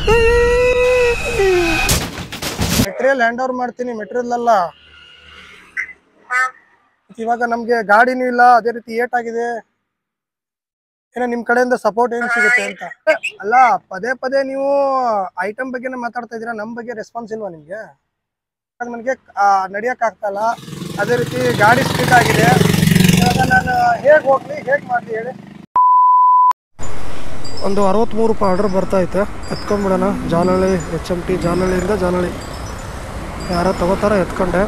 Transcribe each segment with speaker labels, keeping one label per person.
Speaker 1: Material hand over ಮಾಡ್ತೀನಿ material ಅಲ್ಲ ಇವಾಗ ನಮ್ಗೆ ಗಾಡಿನೂ ಇಲ್ಲ ಅದೇ ರೀತಿ ಏಟ್ ಆಗಿದೆ ಏನೋ ನಿಮ್ ಕಡೆಯಿಂದ ಸಪೋರ್ಟ್ ಏನ್ ಸಿಗುತ್ತೆ ಅಂತ ಅಲ್ಲ ಪದೇ ಪದೇ ನೀವು ಐಟಮ್ ಬಗ್ಗೆನೇ ಮಾತಾಡ್ತಾ ಇದೀರಾ ನಮ್ ಬಗ್ಗೆ ರೆಸ್ಪಾನ್ಸ್ ಇಲ್ವಾ ನಿಮ್ಗೆ ನನಗೆ ನಡಿಯಕ್ ಆಗ್ತಾ ಇಲ್ಲ ಅದೇ ರೀತಿ ಗಾಡಿ ಸ್ಪೀಡ್ ಆಗಿದೆ ಇವಾಗ ನಾನು ಹೇಗ್ ಹೋಗ್ಲಿ ಹೇಗ್ ಮಾಡ್ಲಿ ಹೇಳಿ ಒಂದು ಅರವತ್ತ್ಮೂರು ರೂಪಾಯಿ ಆರ್ಡರ್ ಬರ್ತಾ ಐತೆ ಎತ್ಕೊಂಡ್ಬಿಡೋಣ ಜಾಲಹಳ್ಳಿ ಎಚ್ ಎಮ್ ಟಿ ಜಾಲಹಳ್ಳಿಯಿಂದ ಜಾಲಹಳ್ಳಿ ಯಾರೋ ತಗೋತಾರ ಎತ್ಕೊಂಡೆ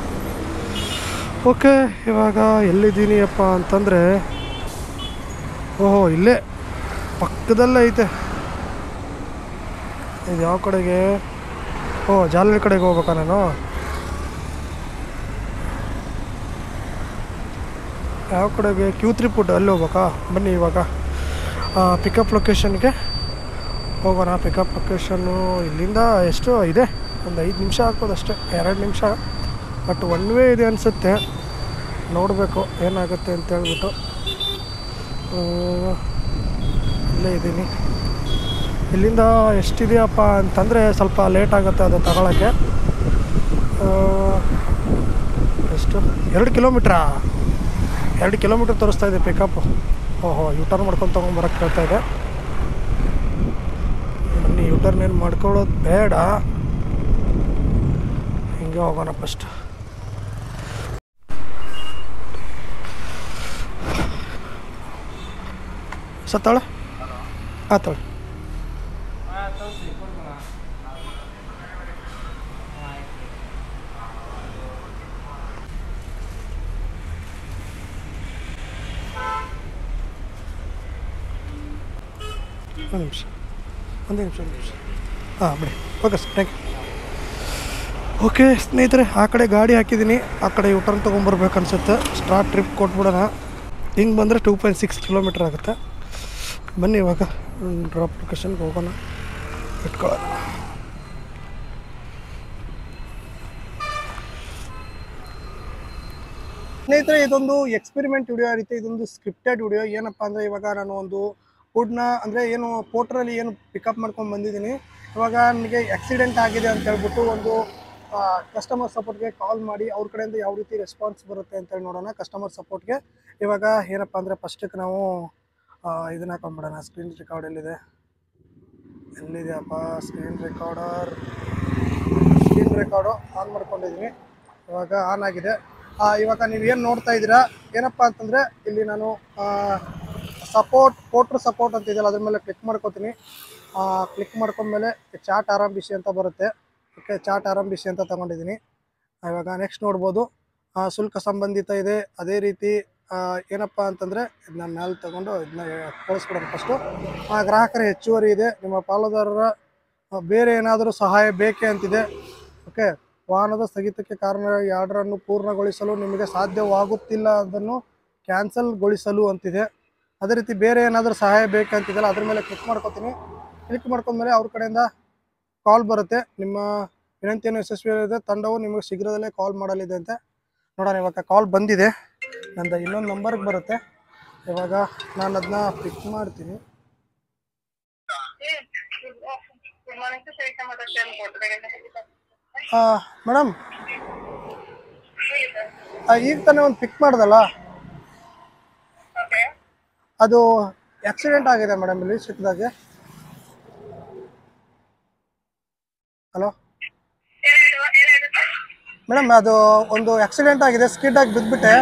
Speaker 1: ಓಕೆ ಇವಾಗ ಎಲ್ಲಿದ್ದೀನಿ ಅಪ್ಪ ಅಂತಂದರೆ ಓಹೋ ಇಲ್ಲೇ ಪಕ್ಕದಲ್ಲೇ ಐತೆ ಇದು ಯಾವ ಕಡೆಗೆ ಓ ಜಾಲಹಳ್ಳಿ ಕಡೆಗೆ ಹೋಗ್ಬೇಕಾ ನಾನು ಯಾವ ಕಡೆಗೆ ಕ್ಯೂ ತ್ರೀ ಫುಡ್ ಅಲ್ಲಿ ಹೋಗ್ಬೇಕಾ ಬನ್ನಿ ಇವಾಗ ಪಿಕಪ್ ಲೊಕೇಶನ್ಗೆ ಹೋಗೋಣ ಪಿಕಪ್ ಲೊಕೇಶನ್ನು ಇಲ್ಲಿಂದ ಎಷ್ಟು ಇದೆ ಒಂದು ಐದು ನಿಮಿಷ ಆಗ್ಬೋದು ಅಷ್ಟೇ ಎರಡು ನಿಮಿಷ ಬಟ್ ಒನ್ ವೇ ಇದೆ ಅನಿಸುತ್ತೆ ನೋಡಬೇಕು ಏನಾಗುತ್ತೆ ಅಂತ ಹೇಳ್ಬಿಟ್ಟು ಆ, ಇಲ್ಲೇ ಇದ್ದೀನಿ ಇಲ್ಲಿಂದ ಎಷ್ಟಿದೆಯಪ್ಪ ಅಂತಂದರೆ ಸ್ವಲ್ಪ ಲೇಟ್ ಆಗುತ್ತೆ ಅದು ತಗೊಳ್ಳೋಕ್ಕೆ ಆ, ಎಷ್ಟು ಎರಡು ಕಿಲೋಮೀಟ್ರಾ ಎರಡು ಕಿಲೋಮೀಟ್ರ್ ತೋರಿಸ್ತಾ ಇದೆ ಪಿಕಪ್ಪು ಓಹೋ ಯೂ ಟರ್ನ್ ಮಾಡ್ಕೊಂಡು ತೊಗೊಂಬರಕ್ಕೆ ಹೇಳ್ತಾ ಇದೆ ಬನ್ನಿ ಯೂ ಟರ್ನ್ ಏನು ಮಾಡ್ಕೊಳ್ಳೋದು ಬೇಡ ಹಿಂಗೆ ಹೋಗೋಣ ಫಸ್ಟ್ ಸತ್ತಾಳೆ ಆತಾಳೆ ಒಂದು ನಿಮಿಷ ಒಂದೇ ನಿಮಿಷ ಒಂದು ನಿಮಿಷ ಹಾಂ ಬಿಡಿ okay sir thank you okay ಸ್ನೇಹಿತರೆ ಆ ಕಡೆ ಗಾಡಿ ಹಾಕಿದ್ದೀನಿ ಆ ಕಡೆ ಯು ಟರ್ನ್ ತೊಗೊಂಬರ್ಬೇಕು ಅನ್ಸುತ್ತೆ ಸ್ಟಾರ್ಟ್ ಟ್ರಿಪ್ ಕೊಟ್ಬಿಡೋಣ ಹಿಂಗೆ ಬಂದರೆ ಟೂ ಪಾಯಿಂಟ್ ಸಿಕ್ಸ್ ಕಿಲೋಮೀಟ್ರ್ ಆಗುತ್ತೆ ಬನ್ನಿ ಇವಾಗ ಡ್ರಾಪ್ ಲೊಕೇಶನ್ಗೆ ಹೋಗೋಣ ಇಟ್ಕೊಳ್ಳೋಣ ಸ್ನೇಹಿತರೆ ಇದೊಂದು ಎಕ್ಸ್ಪೆರಿಮೆಂಟ್ ವಿಡಿಯೋ ರೀತಿ ಇದೊಂದು ಸ್ಕ್ರಿಪ್ಟೆಡ್ ವಿಡಿಯೋ ಏನಪ್ಪ ಅಂದರೆ ಇವಾಗ ನಾನು ಒಂದು ಫುಡ್ನ ಅಂದರೆ ಏನು ಪೋಟ್ರಲ್ಲಿ ಏನು ಪಿಕಪ್ ಮಾಡ್ಕೊಂಡು ಬಂದಿದ್ದೀನಿ ಇವಾಗ ನನಗೆ ಆಕ್ಸಿಡೆಂಟ್ ಆಗಿದೆ ಅಂತ ಹೇಳ್ಬಿಟ್ಟು ಒಂದು ಕಸ್ಟಮರ್ ಸಪೋರ್ಟ್ಗೆ ಕಾಲ್ ಮಾಡಿ ಅವ್ರ ಕಡೆಯಿಂದ ಯಾವ ರೀತಿ ರೆಸ್ಪಾನ್ಸ್ ಬರುತ್ತೆ ಅಂತೇಳಿ ನೋಡೋಣ ಕಸ್ಟಮರ್ ಸಪೋರ್ಟ್ಗೆ ಇವಾಗ ಏನಪ್ಪ ಅಂದರೆ ಫಸ್ಟಿಗೆ ನಾವು ಇದನ್ನ ಹಾಕೊಂಡ್ಬಿಡೋಣ ಸ್ಕ್ರೀನ್ ರೆಕಾರ್ಡ್ ಎಲ್ಲಿದೆ ಎಲ್ಲಿದೆಯಪ್ಪ screen recorder screen record on ಮಾಡ್ಕೊಂಡಿದ್ದೀನಿ ಇವಾಗ ಆನ್ ಆಗಿದೆ ಆ, ಇವಾಗ ನೀವು ಏನು ನೋಡ್ತಾ ಇದ್ದೀರಾ ಏನಪ್ಪ ಅಂತಂದರೆ ಇಲ್ಲಿ ನಾನು ಸಪೋರ್ಟ್ ಪೋಟ್ರ್ ಸಪೋರ್ಟ್ ಅಂತ ಇದೆಯಲ್ಲ ಅದ್ರ ಮೇಲೆ ಕ್ಲಿಕ್ ಮಾಡ್ಕೋತೀನಿ ಕ್ಲಿಕ್ ಮಾಡ್ಕೊಂಡ್ಮೇಲೆ ಚಾಟ್ ಆರಂಭಿಸಿ ಅಂತ ಬರುತ್ತೆ ಓಕೆ ಚಾಟ್ ಆರಂಭಿಸಿ ಅಂತ ತಗೊಂಡಿದ್ದೀನಿ ಇವಾಗ ನೆಕ್ಸ್ಟ್ ನೋಡ್ಬೋದು ಆ, ಶುಲ್ಕ ಸಂಬಂಧಿತ ಇದೆ ಅದೇ ರೀತಿ ಆ, ಏನಪ್ಪ ಅಂತಂದರೆ ಇದನ್ನ ಮೇಲೆ ತಗೊಂಡು ಇದನ್ನ ಕಳಿಸ್ಬಿಡೋಣ ಫಸ್ಟು ಗ್ರಾಹಕರ ಹೆಚ್ಚುವರಿ ಇದೆ ನಿಮ್ಮ ಪಾಲುದಾರರ ಆ, ಬೇರೆ ಏನಾದರೂ ಸಹಾಯ ಬೇಕೇ ಅಂತಿದೆ ಓಕೆ ವಾಹನದ ಸ್ಥಗಿತಕ್ಕೆ ಕಾರಣ ಈ ಆರ್ಡರನ್ನು ಪೂರ್ಣಗೊಳಿಸಲು ನಿಮಗೆ ಸಾಧ್ಯವಾಗುತ್ತಿಲ್ಲ ಅದನ್ನು ಕ್ಯಾನ್ಸಲ್ಗೊಳಿಸಲು ಅಂತಿದೆ ಅದೇ ರೀತಿ ಬೇರೆ ಏನಾದರೂ ಸಹಾಯ ಬೇಕಂತಿದೆಯಲ್ಲ ಅದ್ರ ಮೇಲೆ ಕ್ಲಿಕ್ ಮಾಡ್ಕೊತೀನಿ ಕ್ಲಿಕ್ ಮಾಡ್ಕೊಂಡ್ಮೇಲೆ ಅವ್ರ ಕಡೆಯಿಂದ ಕಾಲ್ ಬರುತ್ತೆ ನಿಮ್ಮ ವಿನಂತಿಯನ್ನು ಯಶಸ್ವಿಯಾಗಿದೆ ತಂಡವು ನಿಮಗೆ ಶೀಘ್ರದಲ್ಲೇ ಕಾಲ್ ಮಾಡಲಿದೆ ಅಂತ ನೋಡೋಣ ಇವಾಗ ಕಾಲ್ ಬಂದಿದೆ ನಂದು ಇನ್ನೊಂದು ನಂಬರ್ಗೆ ಬರುತ್ತೆ ಇವಾಗ ನಾನು ಅದನ್ನ ಪಿಕ್ ಮಾಡ್ತೀನಿ
Speaker 2: ಗುಡ್ ಮಾರ್ನಿಂಗ್ ಟು ಸವಿತಾ ಮಾತಾಡ್ತಾ
Speaker 1: ಮೇಡಮ್ ಈಗ ತಾನೇ ಒಂದು ಪಿಕ್ ಮಾಡ್ದಲ್ಲ
Speaker 2: ಓಕೆ
Speaker 1: ಅದು ಆಕ್ಸಿಡೆಂಟ್ ಆಗಿದೆ ಮೇಡಮ್ ಇಲ್ಲಿ ಸಿಕ್ಕದಾಗೆ ಹಲೋ
Speaker 2: ಏನಾಯ್ತು ಏನಾಯ್ತು
Speaker 1: ಮೇಡಮ್ ಅದು ಒಂದು ಆಕ್ಸಿಡೆಂಟ್ ಆಗಿದೆ ಸ್ಕಿಡ್ ಆಗಿ ಬಿದ್ದುಬಿಟ್ಟೆ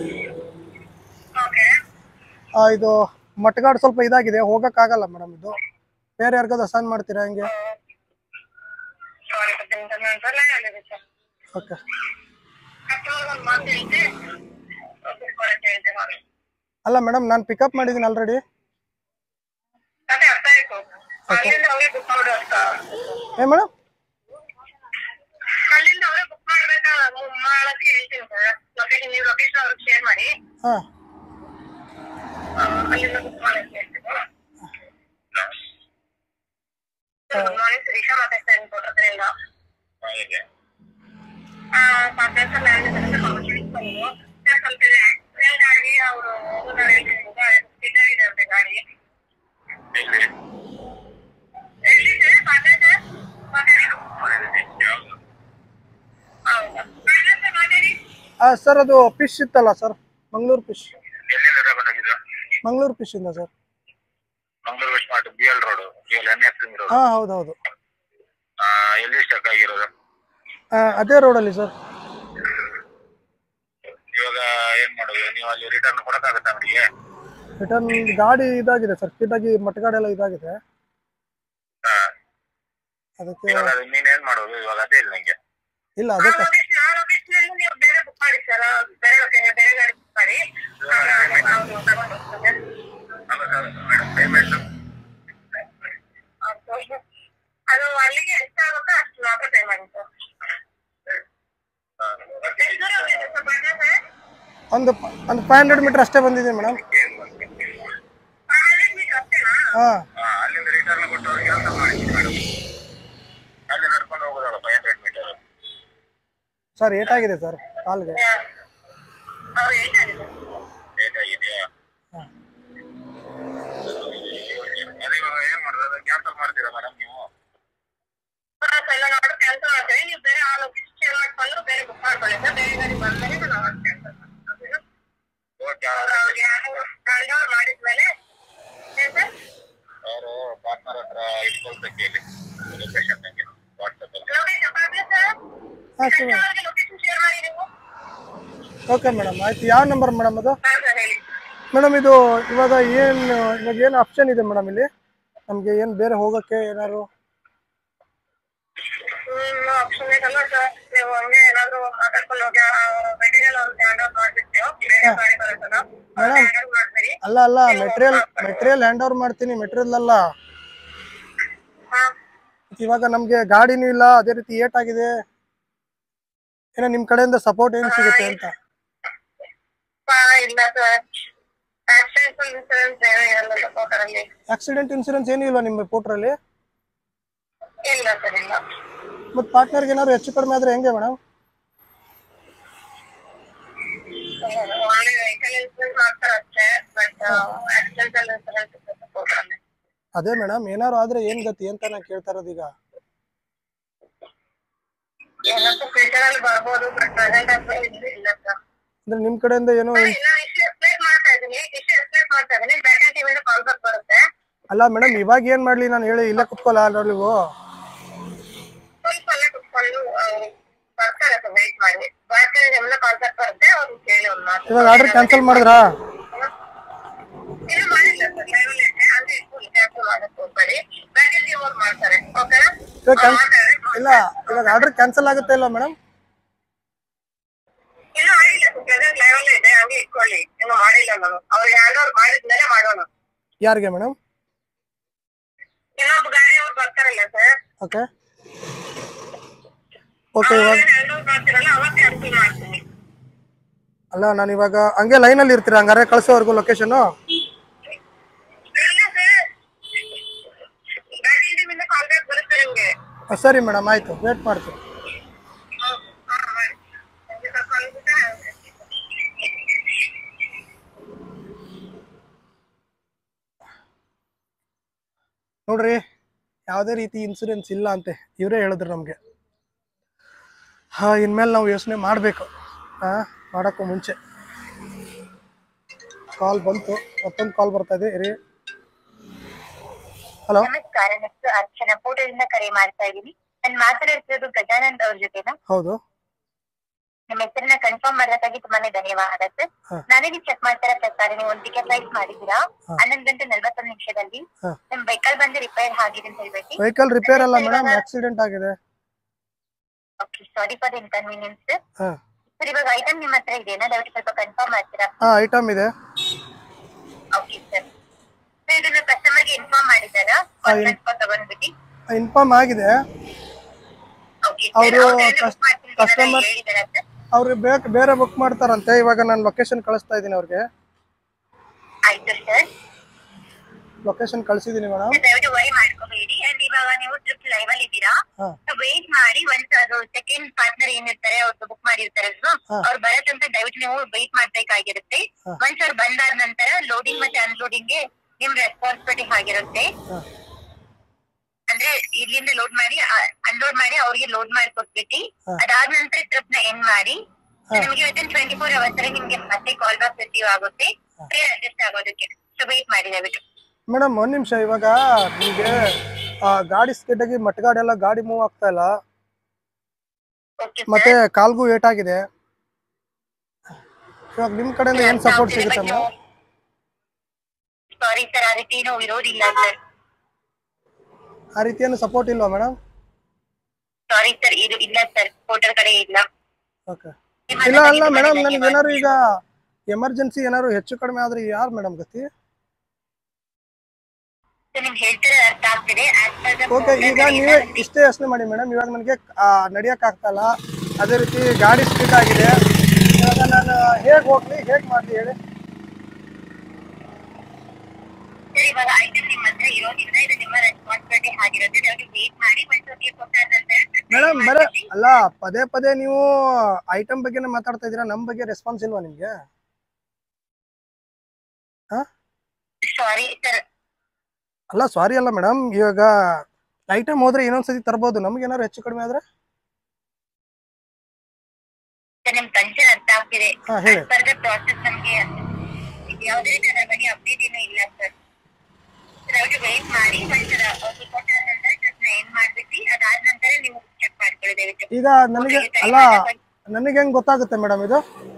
Speaker 2: ಓಕೆ
Speaker 1: ಇದು ಮಟ್ಗಾಡ್ ಸ್ವಲ್ಪ ಇದಾಗಿದೆ ಹೋಗೋಕ್ಕಾಗಲ್ಲ ಮೇಡಮ್ ಇದು ಬೇರೆ ಯಾರಿಗಾದ್ರು ಅಸೈನ್ ಮಾಡ್ತೀರಾ ಹಂಗೆ
Speaker 2: ಸಾರಿ ಪರ್ಸೆಂಟ್ ನಾನು ಬರಲೇ ಹೇಳಿದ್ದೆ
Speaker 1: ಓಕೆ
Speaker 2: ಕಸ್ಟಮರ್ ಒಂದು ಮಾತು ಹೇಳ್ತಿ ಕೊಡಕ್ಕೆ ಹೇಳ್ತೆ ಮಾಡಿ
Speaker 1: ಅಲ್ಲ ಮೇಡಮ್ ನಾನು ಪಿಕಪ್ ಮಾಡಿದ್ದೀನಿ ಆಲ್ರೆಡಿ
Speaker 2: ಅದೇ ಅರ್ಥ ಆಯ್ತು ಅಲ್ಲಿಂದ ಅವರೇ ಬುಕ್ ಮಾಡು ಅಂತ
Speaker 1: ಏ ಮೇಡಮ್
Speaker 2: ಅಲ್ಲಿಂದ ಅವರೇ ಬುಕ್ ಮಾಡ್ಬೇಕಾ ಮಾಡಕ್ಕೆ ಹೇಳ್ತೀನಿ ಸರ್ ಲೊಕೇಶನ್ ನೀವು ಲೊಕೇಶನ್ ಅವ್ರಿಗೆ ಶೇರ್ ಮಾಡಿ
Speaker 1: ಹಾಂ
Speaker 2: ಆ, ಅಲ್ಲಿಂದ ಬುಕ್ ಮಾಡಕ್ಕೆ ಹೇಳ್ತೀನಿ ಗುಡ್ ಮಾರ್ನಿಂಗ್ ಶ್ರೀಶಾ ಮಾತಾಡ್ತಾ ಇದ್ದೀನಿ ಕೊಟ್ಟದ್ರಿಂದ ಸಾಕಷ್ಟು ಲ್ಯಾಂಡ್ ಇದೆ ಕಮರ್ಷಿಯಲ್ ಬಂದು ಸ್ವಲ್ಪ ಆಕ್ಸಿಡೆಂಟ್ ಆಗಿ ಅವರು ಹೋಗೋದಾರೆ ಸ್ಕಿಡ್ ಆಗಿದೆ ಅಂತೆ ಗಾಡಿ ಎಲ್ಲಿದೆ ಪಾಟೆ
Speaker 1: ಸರ್ ಅದು ಫಿಶ್ ಇತ್ತಲ್ಲ ಸರ್ ಮಂಗಳೂರು ಫಿಶ್
Speaker 3: ಎಲ್ಲಿಂದ ತಗೊಂಡೋಗಿದ್ದು
Speaker 1: ಮಂಗಳೂರು ಫಿಶ್ ಇಂದ sir
Speaker 3: Mangaluru smart B L road B L N S road
Speaker 1: ಹಾ ಹೌದು ಹೌದು
Speaker 3: ಎಲ್ಲಿ ಸ್ಟಕ್ ಆಗಿರೋದು
Speaker 1: ಆ, ಅದೇ ರೋಡಲ್ಲಿ ಸರ್
Speaker 3: ಇವಾಗ ಏನ್ ಮಾಡೋದು ನೀವು ಅಲ್ಲಿ ರಿಟರ್ನ್ ಕೊಡಕ್ಕಾಗತ್ತ ಅವರಿಗೆ
Speaker 1: ರಿಟರ್ನ್ ಗಾಡಿ ಇದಾಗಿದೆ ಸರ್ ಕಿಟಾಗಿ ಮಟ್ಗಾಡಿ ಎಲ್ಲ ಇದಾಗಿದೆ ಅದಕ್ಕೆ
Speaker 3: ಇವಾಗ ಅದು ನೀನ್ ಏನ್ ಮಾಡೋದು ಇವಾಗ ಅದೇ ಇಲ್ಲ ನಂಗೆ
Speaker 1: ಇಲ್ಲ ಅದಕ್ಕೆ
Speaker 2: ಲೊಕೇಶನ್ ಆ ಲೊಕೇಶನ್ ಅಲ್ಲಿ ನೀವು ಬೇರೆ ಬುಕ್ ಮಾಡಿ ಸರ್ ಬೇರೆ ಲೊಕೇಶನ್ ಬೇರೆ ಗಾಡಿ ಬುಕ್ ಮಾಡಿ ನಾವು ತಗೊಂಡು ಹೋಗ್ತೇವೆ
Speaker 3: ಮೇಡಮ್ ಪೇಮೆಂಟ್
Speaker 2: ಅದು ಅಲ್ಲಿಗೆ ಎಷ್ಟಾಗುತ್ತೋ ಅಷ್ಟು ಮಾತ್ರ ಪೇ ಮಾಡಿ ಸರ್ ಎಷ್ಟು ದೂರ ಹೋಗಿದೆ ಸರ್ ಬಂದ್ರೆ
Speaker 1: ಒಂದು ಪ- ಒಂದು ಫೈವ್ ಹಂಡ್ರೆಡ್ ಮೀಟರ್ ಅಷ್ಟೇ ಬಂದಿದೆ ಮೇಡಮ್
Speaker 2: ಮೀಟರ್ ಅಷ್ಟೇನಾ
Speaker 1: ಹಾ
Speaker 3: ಅಲ್ಲಿಂದ ರಿಟರ್ನ್ ಕೊಟ್ಟು ಕೆಲಸ ಮಾಡಿ ಮೇಡಮ್ ಅಲ್ಲಿ ನಡ್ಕೊಂಡು ಹೋಗೋದಲ್ಲ ಫೈವ್ ಹಂಡ್ರೆಡ್ ಮೀಟರ್
Speaker 1: ಸರ್ ಏಟಾಗಿದೆ ಸರ್ ಕಾಲ್ಗೆ
Speaker 2: ಅವ್ರು ಏಟಾಗಿದೆ
Speaker 3: ಲೇಟ್ ಆಗಿದೆಯಾ
Speaker 1: ಹಾ.
Speaker 3: ಅದೇ ಇವಾಗ ಏನ್ ಮಾಡೋದು ಕ್ಯಾನ್ಸಲ್ ಮಾಡ್ತೀರಾ ಮೇಡಮ್ ನೀವು
Speaker 2: ಎಲ್ಲ ನೋಡಿ ಕ್ಯಾನ್ಸಲ್ ಮಾಡ್ತೇವೆ ನೀವು ಬೇರೆ ಆ ಲೊಕೇಶನ್ ಶೇರ್ ಮಾಡ್ಕೊಂಡು ಬೇರೆ ಬುಕ್ ಮಾಡ್ಕೊಳ್ಳಿ ಸರ್ ಬೇರೆ ಗಾಡಿ ಬಂದ್ಮೇಲೆ ನಾವು ಕ್ಯಾನ್ಸಲ್ ಮಾಡ್ತೀವಿ
Speaker 3: ಓಕೆ
Speaker 2: ಅವ್ರಿಗೆ ಹ್ಯಾಂಡ್ ಓವರ್ ಮಾಡಿದ್ಮೇಲೆ ಏನ್ ಸರ್
Speaker 3: ಅವರು ಪಾರ್ಟ್ನರ್ ಹತ್ರ ಇಟ್ಕೊಳ್ಬೇಕು ಇಲ್ಲಿ ಲೊಕೇಶನ್ ನಂಗೆ ವಾಟ್ಸಪ್ ಅಲ್ಲಿ
Speaker 2: ಲೊಕೇಶನ್ ಬರ್ಲಿ ಸರ್
Speaker 1: ಹಾಂ ಸರ್
Speaker 2: ಅವ್ರಿಗೆ ಲೊಕೇಶನ್ ಶೇರ್ ಮಾಡಿ ನೀವು
Speaker 1: ಓಕೆ ಮೇಡಮ್ ಆಯ್ತು ಯಾವ ನಂಬರ್ ಮೇಡಮ್ ಅದು
Speaker 2: ಹಾಂ ಸರ್ ಹೇಳಿ
Speaker 1: ಮೇಡಮ್ ಇದು ಇವಾಗ ಏನು ಇವಾಗ ಏನು ಆಪ್ಷನ್ ಇದೆ ಮೇಡಮ್ ಇಲ್ಲಿ ನಮಗೆ ಏನು ಬೇರೆ ಹೋಗೋಕ್ಕೆ ಏನಾದ್ರು
Speaker 2: ಹ್ಮ್ ಆಪ್ಷನ್ ಇದಲ್ಲ ಸರ್ ನೀವು ಹಂಗೆ ಏನಾದ್ರು ಮಾತಾಡ್ಕೊಂಡು ಹೋಗಿ ಮೆಟೀರಿಯಲ್ ಅವ್ರು ಹ್ಯಾಂಡ್ ಓವರ್ ಮಾಡ್ಬಿಟ್ಟು ಬೇರೆ ಗಾಡಿ ಬರುತ್ತಲ್ಲ ಅವ್ರು ಹ್ಯಾಂಡ್ ಓವರ್ ಮಾಡ್ಬೇಡಿ
Speaker 1: ಅಲ್ಲ ಅಲ್ಲ ಮೆಟೀರಿಯಲ್ ಮೆಟೀರಿಯಲ್ ಹ್ಯಾಂಡ್ ಓವರ್ ಮಾಡ್ತೀನಿ ಮೆಟೀರಿಯಲ್ ಅಲ್ಲ
Speaker 2: ಹಾಂ
Speaker 1: ಇವಾಗ ನಮಗೆ ಗಾಡಿನೂ ಇಲ್ಲ ಅದೇ ರೀತಿ ಏಟಾಗಿದೆ ಏನೋ ನಿಮ್ಮ ಕಡೆಯಿಂದ ಸಪೋರ್ಟ್ ಏನು ಸಿಗುತ್ತೆ ಅಂತ
Speaker 2: ಪಾ ಇಲ್ಲ ಸರ್ ಆಕ್ಸಿಡೆಂಟ್ ಇನ್ಸೂರೆನ್ಸ್ ಏನೂ ಇರಲ್ಲ ಸಪೋರ್ಟ್ ಅಲ್ಲಿ
Speaker 1: ಆಕ್ಸಿಡೆಂಟ್ ಇನ್ಸೂರೆನ್ಸ್ ಏನೂ ಇಲ್ಲ ನಿಮ್ಮ ಪೋಟ್ರಲ್ಲಿ
Speaker 2: ಇಲ್ಲ ಸರ್ ಇಲ್ಲ
Speaker 1: ಮತ್ತು ಪಾರ್ಟ್ನರ್ಗೆ ಏನಾದ್ರು ಹೆಚ್ಚು ಕಡಿಮೆ ಆದರೆ ಹೆಂಗೆ ಮೇಡಮ್
Speaker 2: ಓನ್ಲಿ ವೆಹಿಕಲ್ ಇನ್ಸೂರೆನ್ಸ್ ಮಾಡ್ತಾರೆ ಅಷ್ಟೇ ಬಟ್ ಆಕ್ಸಿಡೆಂಟಲ್ ಇನ್ಸೂರೆನ್ಸ್ ಸಪೋರ್ಟ್ ಅಲ್ಲಿ
Speaker 1: ಅದೇ ಮೇಡಮ್ ಏನಾದ್ರು ಆದರೆ ಏನು ಗತಿ ಅಂತ ನಾನು ಕೇಳ್ತಾ ಇರೋದು ಈಗ
Speaker 2: ಏನಂತ ಫ್ಯೂಚರ್ ಅಲ್ಲಿ ಬರ್ಬೋದು ಬಟ್ ಪ್ರೆಸೆಂಟ್ ಅಂತ ಇಲ್ಲ ಸರ್
Speaker 1: ಅಂದರೆ ನಿಮ್ಮ ಕಡೆಯಿಂದ ಏನೋ
Speaker 2: ನಾನು ಇಶ್ಯೂ ಎಕ್ಸ್ಪ್ಲೇನ್ ಮಾಡ್ತಾ ಇದ್ದೀನಿ ಇಶ್ಯೂ ಎಕ್ಸ್ಪ್ಲೇನ್ ಮಾಡ್ತಾ ಇದ್ದೀನಿ ಬ್ಯಾಕ್ ಅಂಡ್ ಟಿವಿಂದ ಕಾಲ್ ಬ್ಯಾಕ್ ಬರುತ್ತೆ
Speaker 1: ಅಲ್ಲ ಮೇಡಮ್ ಇವಾಗ ಏನು ಮಾಡಲಿ ನಾನು ಹೇಳಿ ಇಲ್ಲೇ ಕುತ್ಕೊಲ್ಲ ಅಲ್ಲ ನೀವು
Speaker 2: ಸ್ವಲ್ಪ ಅಲ್ಲೇ ಕುತ್ಕೊಂಡು ಅವ್ರು ಬರ್ತಾರೆ ಸರ್ ವೇಟ್ ಮಾಡಿ ಬ್ಯಾಕ್ ಅಂಡ್ ಟಿವಿಂದ ಕಾಲ್ ಬ್ಯಾಕ್ ಬರುತ್ತೆ ಅವ್ರು ಕೇಳಿ ಒಂದು ಮಾತು
Speaker 1: ಇವಾಗ ಆರ್ಡರ್ ಕ್ಯಾನ್ಸಲ್ ಮಾಡಿದ್ರಾ
Speaker 2: ಏನು ಮಾಡಿಲ್ಲ ಸರ್ ಲೈವ್ ಅಲ್ಲಿ ಇದೆ ಅಂದ್ರೆ ಫುಲ್ ಕ್ಯಾನ್ಸಲ್ ಮಾಡಕ್ ಹೋಗ್ಬೇಡಿ ಬ್ಯಾಕ್ ಅಂಡ್ ಟಿವಿ ಅವ್ರು ಮಾಡ್ತಾರೆ ಓಕೆನಾ
Speaker 1: ಇವಾಗ ಕ್ಯಾನ್ ಇಲ್ಲ ಇವಾಗ ಆರ್ಡರ್ ಕ್ಯಾನ್ಸಲ್ ಆಗುತ್ತೆ ಇಲ್ಲ ಮೇಡಮ್
Speaker 2: ಇನ್ನೂ ಆಗಿಲ್ಲ ಸರ್ ಪ್ರೆಸೆಂಟ್ ಲೈವ್ ಅಲ್ಲೇ ಇದೆ ಹಂಗೆ ಇಟ್ಕೊಳ್ಳಿ ಇನ್ನು ಮಾಡಿಲ್ಲ ನಾನು ಅವ್ರಿಗೆ ಹ್ಯಾಂಡ್ ಓವರ್ ಮಾಡಿದ್ಮೇಲೆ ಮಾಡೋಣ
Speaker 1: ಯಾರಿಗೆ ಮೇಡಮ್
Speaker 2: ಇನ್ನೊಬ್ಬ ಗಾಡಿ ಅವ್ರು ಬರ್ತಾರಲ್ಲ ಸರ್
Speaker 1: ಓಕೆ ಓಕೆ ಇವಾಗ
Speaker 2: ಹ್ಯಾಂಡ್ ಓವರ್ ಮಾಡ್ತಿರಲ್ಲ ಅವಾಗ ಕ್ಯಾನ್ಸಲ್ ಮಾಡ್ತೀನಿ
Speaker 1: ಅಲ್ಲ ನಾನು ಇವಾಗ ಹಂಗೆ ಲೈನಲ್ಲಿ ಇರ್ತೀರಾ ಹಂಗಾರೆ ಕಳ್ಸೋವರೆಗೂ ಲೊಕೇಶನು
Speaker 2: ಇಲ್ಲ ಸರ್ ಬ್ಯಾಕ್ ಇಂದ ಕಾಲ್ ಬ್ಯಾಕ್ ಬರುತ್ತೆ ನಿಮ್ಗೆ
Speaker 1: ಸರಿ ಮೇಡಮ್ ಆಯಿತು ವೇಟ್ ಮಾಡ್ತೀನಿ ನೋಡ್ರಿ ಯಾವುದೇ ರೀತಿ ಇನ್ಸೂರೆನ್ಸ್ ಇಲ್ಲ ಅಂತೆ ಇವರೇ ಹೇಳಿದ್ರು ನಮಗೆ ಹಾಂ ಇನ್ಮೇಲೆ ನಾವು ಯೋಚನೆ ಮಾಡಬೇಕು ಹಾಂ ಮಾಡೋಕ್ಕೂ ಮುಂಚೆ ಕಾಲ್ ಬಂತು ಮತ್ತೊಂದು ಕಾಲ್ ಬರ್ತಾ ಇದೆ ಇರಿ ಹಲೋ
Speaker 2: ನಮಸ್ಕಾರ ನೆಕ್ಸ್ಟ್ ಅರ್ಚನಾ ಫೋಟೋದಿಂದ ಕರೆ ಮಾಡ್ತಾ ಇದೀನಿ ನಾನು ಮಾತಾಡ್ತಿರೋದು ಗಜಾನಂದ್ ಅವ್ರ ಜೊತೆನಾ
Speaker 1: ಹೌದು
Speaker 2: ನಿಮ್ಮ ಹೆಸರನ್ನ ಕನ್ಫರ್ಮ್ ಮಾಡೋದಕ್ಕಾಗಿ ತುಂಬಾನೇ ಧನ್ಯವಾದ ಸರ್
Speaker 1: ಹಾ.
Speaker 2: ನಾನೇ ಚೆಕ್ ಮಾಡ್ತಾರ ಪ್ರಕಾರ ನೀವು ಒಂದು ಟಿಕೆಟ್ ಪ್ರೈಸ್ ಮಾಡಿದ್ದೀರಾ
Speaker 1: ಹಾ.
Speaker 2: ಹನ್ನೊಂದು ಗಂಟೆ ನಲ್ವತ್ತೊಂದು ನಿಮಿಷದಲ್ಲಿ
Speaker 1: ಹಾ.
Speaker 2: ನಿಮ್ ವೆಹಿಕಲ್ ಬಂದು ರಿಪೇರ್ ಆಗಿದೆ ಅಂತ ಹೇಳ್ಬೇಕು
Speaker 1: ವೆಹಿಕಲ್ ರಿಪೇರ್ ಅಲ್ಲ ಮೇಡಮ್ ಆಕ್ಸಿಡೆಂಟ್ ಆಗಿದೆ
Speaker 2: ಓಕೆ ಸಾರಿ ಫಾರ್ ಇನ್ಕನ್ವೀನಿಯನ್ಸ್
Speaker 1: ಹಾಂ
Speaker 2: ಸರ್ ಇವಾಗ ಐಟಮ್ ನಿಮ್ಮ ಹತ್ರ ಇದೆಯಾ ದಯವಿಟ್ಟು ಸ್ವಲ್ಪ ಕನ್ಫರ್ಮ್ ಮಾಡ್ತೀರಾ
Speaker 1: ಹಾಂ ಐಟಮ್ ಇದೆ
Speaker 2: ಓಕೆ ಸರ್ ಸರ್ ಇದನ್ನ ಕಸ್ಟಮರ್ಗೆ ಇನ್ಫಾರ್ಮ್ ಮಾಡಿದ್ದಾರಾ ಕಾಂಟ್ಯಾಕ್ಟ್ ತಗೊಂಡ್ಬಿಟ್ಟು
Speaker 1: ಇನ್ಫಾರ್ಮ್ ಆಗಿದೆ
Speaker 2: ಓಕೆ
Speaker 1: ಅವ್ರು
Speaker 2: ಸರ್
Speaker 1: ಕಸ್-
Speaker 2: ಬುಕ್ ಮಾಡ್ತೀನಿ
Speaker 1: customer-
Speaker 2: ಹೇಳಿದಾರಾ ಸರ್
Speaker 1: ಅವ್ರಿಗೆ ಬೇಕು ಬೇರೆ ಬುಕ್ ಮಾಡ್ತಾರಂತೆ ಇವಾಗ ನಾನು ಲೊಕೇಶನ್ ಕಳಿಸ್ತಾ ಇದ್ದೀನಿ ಅವ್ರಿಗೆ
Speaker 2: ಆಯ್ತು ಸರ್
Speaker 1: ಲೊಕೇಶನ್ ಕಳಿಸಿದ್ದೀನಿ ಮೇಡಮ್
Speaker 2: ದಯವಿಟ್ಟು ವೈ ಮಾಡ್ಕೋಬೇಡಿ ಅಂಡ್ ಇವಾಗ ನೀವು ಟ್ರಿಪ್ ಲೈವ್ ಅಲ್ಲಿ ಇದ್ದೀರಾ
Speaker 1: ಹಾಂ
Speaker 2: ವೇಟ್ ಮಾಡಿ ಒಂದ್ ಅದು ಸೆಕೆಂಡ್ ಪಾರ್ಟ್ನರ್ ಏನಿರ್ತಾರೆ ಅವ್ರು ಬುಕ್ ಮಾಡಿರ್ತಾರಲ್ವಾ
Speaker 1: ಹಾ.
Speaker 2: ಅವ್ರು ಬರೋ ತನಕ ದಯವಿಟ್ಟು ನೀವು ವೇಟ್ ಮಾಡ್ಬೇಕಾಗಿರುತ್ತೆ
Speaker 1: ಹಾ.
Speaker 2: ಒಂದ್ಸ್ ಅವ್ರು ಬಂದಾದ ನಂತರ ಲೋಡಿಂಗ್ ಮತ್ತೆ ಅನ್ಲೋಡಿಂಗ್ ಗೆ ನಿಮ್ ರೆಸ್ಪಾನ್ಸಿಬಿಲಿಟಿ ಆಗಿರುತ್ತೆ
Speaker 1: ಹಾಂ
Speaker 2: ಅಂದ್ರೆ ಇಲ್ಲಿಂದ ಲೋಡ್ ಮಾಡಿ ಅನ್ಲೋಡ್ ಮಾಡಿ ಅವ್ರಿಗೆ ಲೋಡ್ ಮಾಡಿ ಕೊಟ್ಬಿಟ್ಟು
Speaker 1: ಹಾ.
Speaker 2: ಅದಾದ ನಂತರ ಟ್ರಿಪ್ ನ ಎಂಡ್ ಮಾಡಿ ನಿಮಗೆ ವಿತಿನ್ ಟ್ವೆಂಟಿ ಫೋರ್ ಅವರ್ಸ್ ಅಲ್ಲಿ ನಿಮ್ಗೆ ಮತ್ತೆ ಕಾಲ್ ಬ್ಯಾಕ್ ರಿಸೀವ್ ಆಗುತ್ತೆ ಫೇರ್ ಅಡ್ಜಸ್ಟ್ ಆಗೋದಕ್ಕೆ ಸೊ ವೇಟ್ ಮಾಡಿ ದಯವಿಟ್ಟು
Speaker 1: ಮೇಡಮ್ ಒಂದು ನಿಮಿಷ ಇವಾಗ ನಿಮಗೆ ಗಾಡಿ ಸ್ಕಿಡ್ ಆಗಿ ಮಟ್ಗಾಡಿ ಎಲ್ಲ ಗಾಡಿ ಮೂವ್ ಆಗ್ತಾ ಇಲ್ಲ
Speaker 2: ಓಕೆ
Speaker 1: ಮತ್ತೆ ಕಾಲ್ಗೂ ಏಟ್ ಆಗಿದೆ ಇವಾಗ ನಿಮ್ಮ ಕಡೆಯಿಂದ ಏನು ಸಪೋರ್ಟ್ ಸಿಗುತ್ತೆ ಮೇಡಮ್
Speaker 2: ಸಾರಿ ಸರ್ ಆ ರೀತಿ ಏನೋ ಇರೋದಿಲ್ಲ ಸರ್
Speaker 1: ಆ ರೀತಿ ಏನು ಸಪೋರ್ಟ್ ಇಲ್ವಾ ಮೇಡಮ್
Speaker 2: ಸಾರಿ ಸರ್ ಇದು ಇಲ್ಲ ಸರ್ ಹೋಟೆಲ್ ಕಡೆ ಇಲ್ಲ
Speaker 1: ಓಕೆ ಇಲ್ಲ ಅಲ್ಲ ಮೇಡಮ್ ನನಗೆ ಏನಾದ್ರು ಈಗ ಎಮರ್ಜೆನ್ಸಿ ಏನಾದ್ರು ಹೆಚ್ಚು ಕಡಿಮೆ ಆದ್ರೆ ಯಾರು ಮೇಡಮ್ ಗತಿ
Speaker 2: ಸರ್ ನಿಮ್ಗೆ ಹೇಳ್ತಿರೋ ಅರ್ಥ ಆಗ್ತಿದೆ As per the
Speaker 1: okay
Speaker 2: hotel
Speaker 1: ಈಗ
Speaker 2: ಕಡೆ
Speaker 1: ನೀವೇ
Speaker 2: ಏನಾದ್ರು
Speaker 1: ಇಷ್ಟೇ ಯೋಚನೆ ಮಾಡಿ ಮೇಡಮ್ ಇವಾಗ ನನಗೆ ನಡಿಯಕ್ ಆಗ್ತಾ ಇಲ್ಲ ಅದೇ ರೀತಿ ಗಾಡಿ ಸ್ಪೀಡ್ ಆಗಿದೆ ಇವಾಗ ನಾನು ಹೇಗೆ ಹೋಗ್ಲಿ ಹೇಗೆ ಮಾಡ್ಲಿ ಹೇಳಿ
Speaker 2: ಸರ್ ಇವಾಗ ಐಟಮ್ ನಿಮ್ಮ ಹತ್ರ ಇರೋದ್ರಿಂದ ಇದು ನಿಮ್ಮ ರೆಸ್ಪಾನ್ಸಿಬಿಲಿಟಿ ಆಗಿರುತ್ತೆ ದಯವಿಟ್ಟು ವೇಟ್ ಮಾಡಿ ಮತ್ತೆ ಓಕೆ ಕೊಟ್ಟಾದ ನಂತರ
Speaker 1: ಮೇಡಮ್ ಬರೇ ಅಲ್ಲ ಪದೇ ಪದೇ ನೀವು ಐಟಮ್ ಬಗ್ಗೆನೇ ಮಾತಾಡ್ತಾ ಇದ್ದೀರಾ ನಮ್ಮ ಬಗ್ಗೆ ರೆಸ್ಪಾನ್ಸ್ ಇಲ್ವಾ ನಿಮಗೆ
Speaker 2: ಸಾರಿ ಸರ್
Speaker 1: ಅಲ್ಲ ಸಾರಿ ಅಲ್ಲ ಮೇಡಮ್ ಇವಾಗ ಐಟಮ್ ಹೋದ್ರೆ ಇನ್ನೊಂದ್ಸತಿ ತರ್ಬೋದು ನಮ್ಗೆ ಏನಾದ್ರು ಹೆಚ್ಚು ಕಡಿಮೆ ಆದ್ರೆ
Speaker 2: ಸರ್ ನಿಮ್ ಕನ್ಸರ್ನ್ ಅರ್ಥ ಆಗ್ತಿದೆ
Speaker 1: ಹಾ ಹೇಳಿ
Speaker 2: As per the process ನಮ್ಗೆ ಯಾವುದೇ ರೀತಿ ಅದ್ರ ಬಗ್ಗೆ ಅಪ್ಡೇಟ್ ಏನೂ ಇಲ್ಲ ಸರ್ ದಯವಿಟ್ಟು ವೇಟ್ ಮಾಡಿ ಒಂದ್ಸಲ ಓಕೆ ಕೊಟ್ಟಾದ ನಂತರ just ಏನ್ ಮಾಡ್ಬಿಟ್ಟು ಅದಾದ ನಂತರ ನೀವು ಚೆಕ್ ಮಾಡ್ಕೊಳ್ಳಿ ದಯವಿಟ್ಟು
Speaker 1: ಈಗ ನನಗೆ ಅಲ್ಲ ನನಗೆ ಹೆಂಗ್ ಗೊತ್ತಾಗುತ್ತೆ ಮೇಡಮ್ ಇದು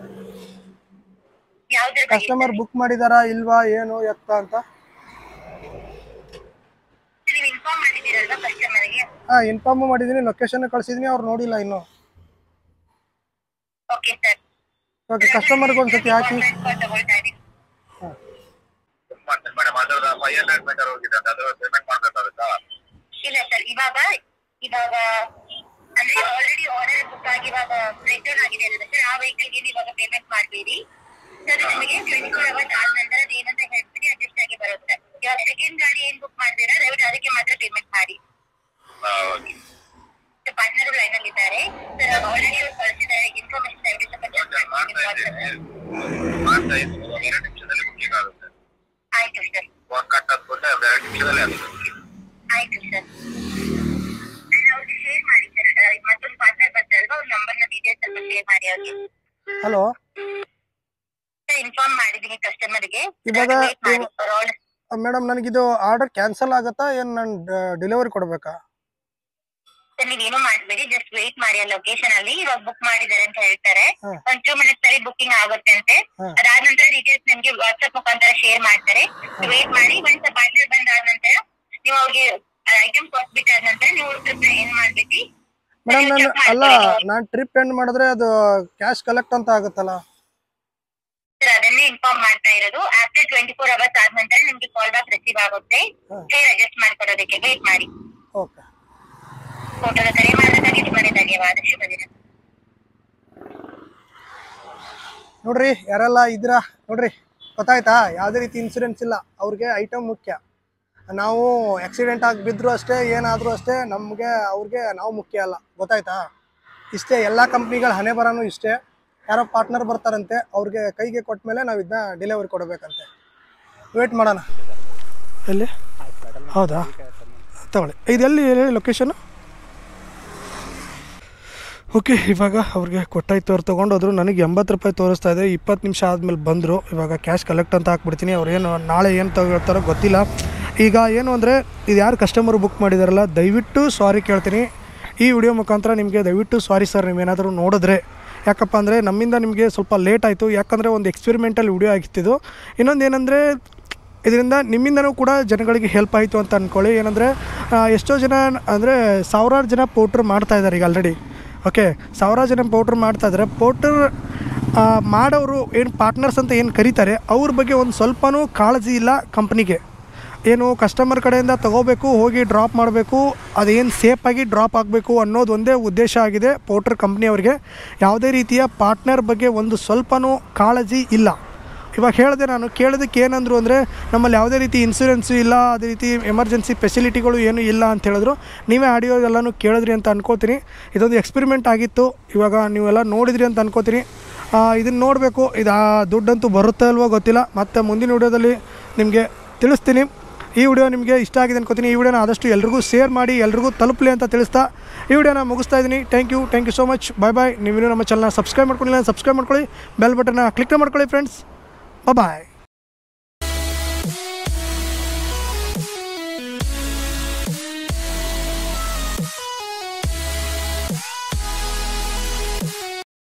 Speaker 2: ಯಾವ್ದ್ರ ಬಗ್ಗೆ
Speaker 1: ಕಸ್ಟಮರ್ ಬುಕ್ ಮಾಡಿದಾರಾ ಇಲ್ವಾ ಏನು ಎತ್ತ ಅಂತ
Speaker 2: ನೀವು ಇನ್ಫಾರ್ಮ್ ಮಾಡಿದ್ದೀರಲ್ವಾ ಕಸ್ಟಮರ್ಗೆ
Speaker 1: ಹಾ ಇನ್ಫಾರ್ಮ್ ಮಾಡಿದೀನಿ ಲೊಕೇಶನ್ ಕಳ್ಸಿದೀನಿ ಅವ್ರು ನೋಡಿಲ್ಲ ಇನ್ನು
Speaker 2: ಓಕೆ ಸರ್
Speaker 1: ಓಕೆ ಕಸ್ಟಮರ್ಗೆ ಒಂದ್ಸತಿ ಹಾಕಿ
Speaker 2: ತಗೊಳ್ತಾ ಇದೀನಿ
Speaker 3: ಮಾಡ್ತೀನಿ ಮೇಡಮ್ ಅದ್ರ ಫೈವ್ ಹಂಡ್ರೆಡ್ ಮೀಟರ್ ಹೋಗಿದೆ ಅಂತ ಅದ್ರ ಪೇಮೆಂಟ್ ಮಾಡ್ಬೇಕಾಗುತ್ತಾ
Speaker 2: ಇಲ್ಲ ಸರ್ ಇವಾಗ ಇವಾಗ ಅಂದ್ರೆ ಆಲ್ರೆಡಿ ಆರ್ಡರ್ ಬುಕ್ ಆಗಿ ಇವಾಗ ರಿಟರ್ನ್ ಆಗಿದೆ ಅಲ್ವಾ ಸರ್ ಆ ವೆಹಿಕಲ್ಗೆ ಇವಾಗ ಪೇಮೆಂಟ್ ಮಾಡಬೇಡಿ ಸರ್ ನಿಮಗೆ ಟ್ವೆಂಟಿ ಫೋರ್ ಅವರ್ಸ್ ಆದ ನಂತರ ಅದು ಏನಂತ ಹೇಳ್ಬಿಟ್ಟು ಅಡ್ಜಸ್ಟ್ ಆಗಿ ಬರುತ್ತೆ ಇವಾಗ ಸೆಕೆಂಡ್ ಗಾಡಿ ಏನ್ ಬುಕ್ ಮಾಡ್ತೀರಾ ದಯವಿಟ್ಟು ಅದಕ್ಕೆ ಮಾತ್ರ ಪೇಮೆಂಟ್ ಮಾಡಿ
Speaker 3: ಓಕೆ
Speaker 2: ಪಾರ್ಟ್ನರ್ ಲೈನ್ ಅಲ್ಲಿ ಇದ್ದಾರೆ ಸರ್ ಆಲ್ರೆಡಿ ಅವ್ರು ಕಳಿಸಿದ್ದಾರೆ ಇನ್ಫಾರ್ಮೇಶನ್ ದಯವಿಟ್ಟು ಸ್ವಲ್ಪ check ಮಾಡಿ
Speaker 3: ಮಾಡ್ತಾ ಇದ್ದೀನಿ ಮಾಡ್ತಾ ಇದ್ದೀನಿ ಒಂದು ಎರಡು ನಿಮಿಷದಲ್ಲಿ ಬುಕ್ಕಿಂಗ್ ಆಗುತ್ತೆ
Speaker 2: ಆಯ್ತು ಸರ್
Speaker 3: ವರ್ಕ್ ಕಟ್ ಹಾಕ್ಬಿಟ್ಟು ಒಂದು ಎರಡು ನಿಮಿಷದಲ್ಲಿ ಆಗುತ್ತೆ ಬುಕ್ಕಿಂಗ್
Speaker 2: ಆಯ್ತು ಸರ್ ಅವ್ರಿಗೆ ಶೇರ್ ಮಾಡಿ ಸರ್ ಮತ್ತೊಂದು ಪಾರ್ಟ್ನರ್ ಬರ್ತಾರಲ್ವಾ ಅವ್ರ ನಂಬರ್ನ ಡೀಟೇಲ್ಸ್ ಸ್ವಲ್ಪ ಶೇರ್ ಮಾಡಿ ಅವ್ರಿಗೆ
Speaker 1: ಹಲೋ
Speaker 2: ಇನ್ಫಾರ್ಮ್ ಮಾಡಿದೀನಿ ಕಸ್ಟಮರ್ಗೆ
Speaker 1: ಇವಾಗ
Speaker 2: ವೇಟ್ ಮಾಡಿ ಅವ್ರ ಆರ್ಡರ್
Speaker 1: ಮೇಡಮ್ ನನಗಿದು ಆರ್ಡರ್ ಕ್ಯಾನ್ಸಲ್ ಆಗುತ್ತಾ ಏನು ನಾನು ಡೆಲಿವರಿ ಕೊಡಬೇಕಾ
Speaker 2: ಸರ್ ನೀವೇನು ಮಾಡ್ಬೇಡಿ ಜಸ್ಟ್ ವೇಟ್ ಮಾಡಿ ಆ ಲೊಕೇಶನ್ ಅಲ್ಲಿ ಇವಾಗ ಬುಕ್ ಮಾಡಿದ್ದಾರೆ ಅಂತ ಹೇಳ್ತಾರೆ
Speaker 1: ಹಾ.
Speaker 2: ಒಂದ್ ಟೂ ಮಿನಿಟ್ಸ್ ಅಲ್ಲಿ ಬುಕಿಂಗ್ ಆಗುತ್ತೆ ಅಂತೆ
Speaker 1: ಹಾ.
Speaker 2: ಅದಾದ ನಂತರ ಡೀಟೇಲ್ಸ್ ನಿಮ್ಗೆ ವಾಟ್ಸ್ಆಪ್ ಮುಖಾಂತರ ಶೇರ್ ಮಾಡ್ತಾರೆ ವೇಟ್ ಮಾಡಿ ಒಂದ್ಸ ಪಾರ್ಟ್ನರ್ ಬಂದಾದ ನಂತರ ನೀವು ಅವ್ರಿಗೆ ಐಟಮ್ ಕೊಟ್ಬಿಟ್ಟಾದ ನಂತರ ನೀವು ಟ್ರಿಪ್ ಏನ್ ಮಾಡ್ಬಿಟ್ಟು
Speaker 1: ಮೇಡಮ್ ನಾನು
Speaker 2: check
Speaker 1: ಅಲ್ಲ
Speaker 2: ಮಾಡ್ಕೊಳ್ಳಿ.
Speaker 1: ನಾನು ಟ್ರಿಪ್ ಎಂಡ್ ಮಾಡಿದ್ರೆ ಅದು ಕ್ಯಾಶ್ ಕಲೆಕ್ಟ್ ಅಂತ ಆಗುತ್ತಲ್ಲ
Speaker 2: ಸರ್ ಅದನ್ನೇ ಇನ್ಫಾರ್ಮ್ ಮಾಡ್ತಾ ಇರೋದು ಆಫ್ಟರ್ ಟ್ವೆಂಟಿ ಫೋರ್ ಅವರ್ಸ್ ಆದ ನಂತರ ನಿಮ್ಗೆ ಕಾಲ್ ಬ್ಯಾಕ್ ರಿಸೀವ್ ಆಗುತ್ತೆ
Speaker 1: ಹಾ.
Speaker 2: ಫೇರ್ ಅಡ್ಜಸ್ಟ್ ಮಾಡ್ಕೊಡೋದಕ್ಕೆ ವೇಟ್ ಮಾಡಿ
Speaker 1: ಓಕೆ
Speaker 2: ಫೋಟೋದ ಕರೆ ಮಾಡೋದಕ್ಕೆ ತುಂಬಾನೇ ಧನ್ಯವಾದ ಶುಭ ದಿನ
Speaker 1: ನೋಡ್ರಿ ಯಾರೆಲ್ಲ ಇದ್ದೀರಾ ನೋಡ್ರಿ ಗೊತ್ತಾಯ್ತಾ ಯಾವುದೇ ರೀತಿ ಇನ್ಸೂರೆನ್ಸ್ ಇಲ್ಲ ಅವ್ರಿಗೆ ಐಟಮ್ ಮುಖ್ಯ ನಾವು ಆಕ್ಸಿಡೆಂಟ್ ಆಗಿ ಬಿದ್ದರೂ ಅಷ್ಟೇ ಏನಾದರೂ ಅಷ್ಟೇ ನಮಗೆ ಅವ್ರಿಗೆ ನಾವು ಮುಖ್ಯ ಅಲ್ಲ ಗೊತ್ತಾಯ್ತಾ ಇಷ್ಟೇ ಎಲ್ಲ ಕಂಪ್ನಿಗಳ ಹಣೆ ಬರೋನು ಇಷ್ಟೇ ಯಾರೋ ಪಾರ್ಟ್ನರ್ ಬರ್ತಾರಂತೆ ಅವ್ರಿಗೆ ಕೈಗೆ ಕೊಟ್ಟ ಮೇಲೆ ನಾವು ಇದನ್ನ ಡೆಲಿವರಿ ಕೊಡಬೇಕಂತೆ ವೇಟ್ ಮಾಡೋಣ ಎಲ್ಲಿ ಹೌದಾ ತಗೊಳ್ಳಿ ಇದು ಎಲ್ಲಿ ಲೊಕೇಶನು ಓಕೆ ಇವಾಗ ಅವ್ರಿಗೆ ಕೊಟ್ಟಾಯ್ತು ಅವ್ರು ತೊಗೊಂಡೋದ್ರು ನನಗೆ ಎಂಬತ್ತು ರೂಪಾಯಿ ತೋರಿಸ್ತಾ ಇದೆ ಇಪ್ಪತ್ತು ನಿಮಿಷ ಆದಮೇಲೆ ಬಂದರು ಇವಾಗ ಕ್ಯಾಶ್ ಕಲೆಕ್ಟ್ ಅಂತ ಹಾಕ್ಬಿಡ್ತೀನಿ ಅವ್ರು ಏನು ನಾಳೆ ಏನು ತಗೊಳ್ತಾರೋ ಗೊತ್ತಿಲ್ಲ ಈಗ ಏನು ಅಂದರೆ ಇದು ಯಾರು ಕಸ್ಟಮರ್ ಬುಕ್ ಮಾಡಿದಾರಲ್ಲ ದಯವಿಟ್ಟು ಸಾರಿ ಕೇಳ್ತೀನಿ ಈ ವಿಡಿಯೋ ಮುಖಾಂತರ ನಿಮಗೆ ದಯವಿಟ್ಟು ಸಾರಿ ಸರ್ ನೀವೇನಾದರೂ ನೋಡಿದ್ರೆ ಯಾಕಪ್ಪ ಅಂದರೆ ನಮ್ಮಿಂದ ನಿಮಗೆ ಸ್ವಲ್ಪ ಲೇಟ್ ಆಯಿತು ಯಾಕಂದರೆ ಒಂದು ಎಕ್ಸ್ಪೆರಿಮೆಂಟಲ್ ವಿಡಿಯೋ ಆಗಿತ್ತಿದು ಇನ್ನೊಂದು ಏನಂದರೆ ಇದರಿಂದ ನಿಮ್ಮಿಂದನೂ ಕೂಡ ಜನಗಳಿಗೆ ಹೆಲ್ಪ್ ಆಯಿತು ಅಂತ ಅಂದ್ಕೊಳ್ಳಿ ಏನಂದರೆ ಎಷ್ಟೋ ಜನ ಅಂದರೆ ಸಾವಿರಾರು ಜನ ಪೌಡ್ರ್ ಮಾಡ್ತಾ ಇದ್ದಾರೆ ಈಗ ಆಲ್ರೆಡಿ ಓಕೆ ಸಾವಿರಾರು ಜನ ಪೌಡ್ರ್ ಮಾಡ್ತಾ ಇದ್ದಾರೆ ಪೌಡ್ರ್ ಮಾಡೋರು ಏನು ಪಾರ್ಟ್ನರ್ಸ್ ಅಂತ ಏನು ಕರೀತಾರೆ ಅವ್ರ ಬಗ್ಗೆ ಒಂದು ಸ್ವಲ್ಪನೂ ಕಾಳಜಿ ಇಲ್ಲ ಕಂಪ್ನಿಗೆ ಏನು ಕಸ್ಟಮರ್ ಕಡೆಯಿಂದ ತಗೋಬೇಕು ಹೋಗಿ ಡ್ರಾಪ್ ಮಾಡಬೇಕು ಅದೇನು ಸೇಫಾಗಿ ಡ್ರಾಪ್ ಆಗಬೇಕು ಅನ್ನೋದು ಒಂದೇ ಉದ್ದೇಶ ಆಗಿದೆ ಪೌಡ್ರ್ ಕಂಪ್ನಿಯವ್ರಿಗೆ ಯಾವುದೇ ರೀತಿಯ ಪಾರ್ಟ್ನರ್ ಬಗ್ಗೆ ಒಂದು ಸ್ವಲ್ಪನೂ ಕಾಳಜಿ ಇಲ್ಲ ಇವಾಗ ಹೇಳಿದೆ ನಾನು ಕೇಳೋದಕ್ಕೆ ಏನಂದ್ರು ಅಂದರೆ ನಮ್ಮಲ್ಲಿ ಯಾವುದೇ ರೀತಿ ಇನ್ಸೂರೆನ್ಸು ಇಲ್ಲ ಅದೇ ರೀತಿ ಎಮರ್ಜೆನ್ಸಿ ಫೆಸಿಲಿಟಿಗಳು ಏನೂ ಇಲ್ಲ ಅಂತ ಹೇಳಿದ್ರು ನೀವೇ ಆಡಿಯೋ ಎಲ್ಲನೂ ಕೇಳಿದ್ರಿ ಅಂತ ಅನ್ಕೋತೀನಿ ಇದೊಂದು ಎಕ್ಸ್ಪೆರಿಮೆಂಟ್ ಆಗಿತ್ತು ಇವಾಗ ನೀವೆಲ್ಲ ನೋಡಿದ್ರಿ ಅಂತ ಅನ್ಕೋತೀನಿ ಇದನ್ನು ನೋಡಬೇಕು ಇದು ಆ ದುಡ್ಡಂತೂ ಬರುತ್ತೋ ಇಲ್ವೋ ಗೊತ್ತಿಲ್ಲ ಮತ್ತು ಮುಂದಿನ ವಿಡಿಯೋದಲ್ಲಿ ನಿಮಗೆ ತಿಳಿಸ್ತೀನಿ ಈ ವಿಡಿಯೋ ನಿಮಗೆ ಇಷ್ಟ ಆಗಿದೆ ಅನ್ಕೋತೀನಿ ಈ ವಿಡಿಯೋನ ಆದಷ್ಟು ಎಲ್ರಿಗೂ ಶೇರ್ ಮಾಡಿ ಎಲ್ರಿಗೂ ತಲುಪಲಿ ಅಂತ ತಿಳಿಸ್ತಾ ಈ ವಿಡಿಯೋನ ಮುಗಿಸ್ತಾ ಇದ್ದೀನಿ thank you thank you so much bye bye ನೀವು ನಮ್ಮ ಚಾನಲ್ನ ಸಬ್ಸ್ಕ್ರೈಬ್ ಮಾಡ್ಕೊಂಡಿಲ್ಲ ಸಬ್ಸ್ಕ್ರೈಬ್ ಮಾಡ್ಕೊಳ್ಳಿ ಬೆಲ್ ಬಟನ್ನ ಕ್ಲಿಕ್ ಮಾಡ್ಕೊಳ್ಳಿ ಫ್ರೆಂಡ್ಸ್ ಬಾಯ್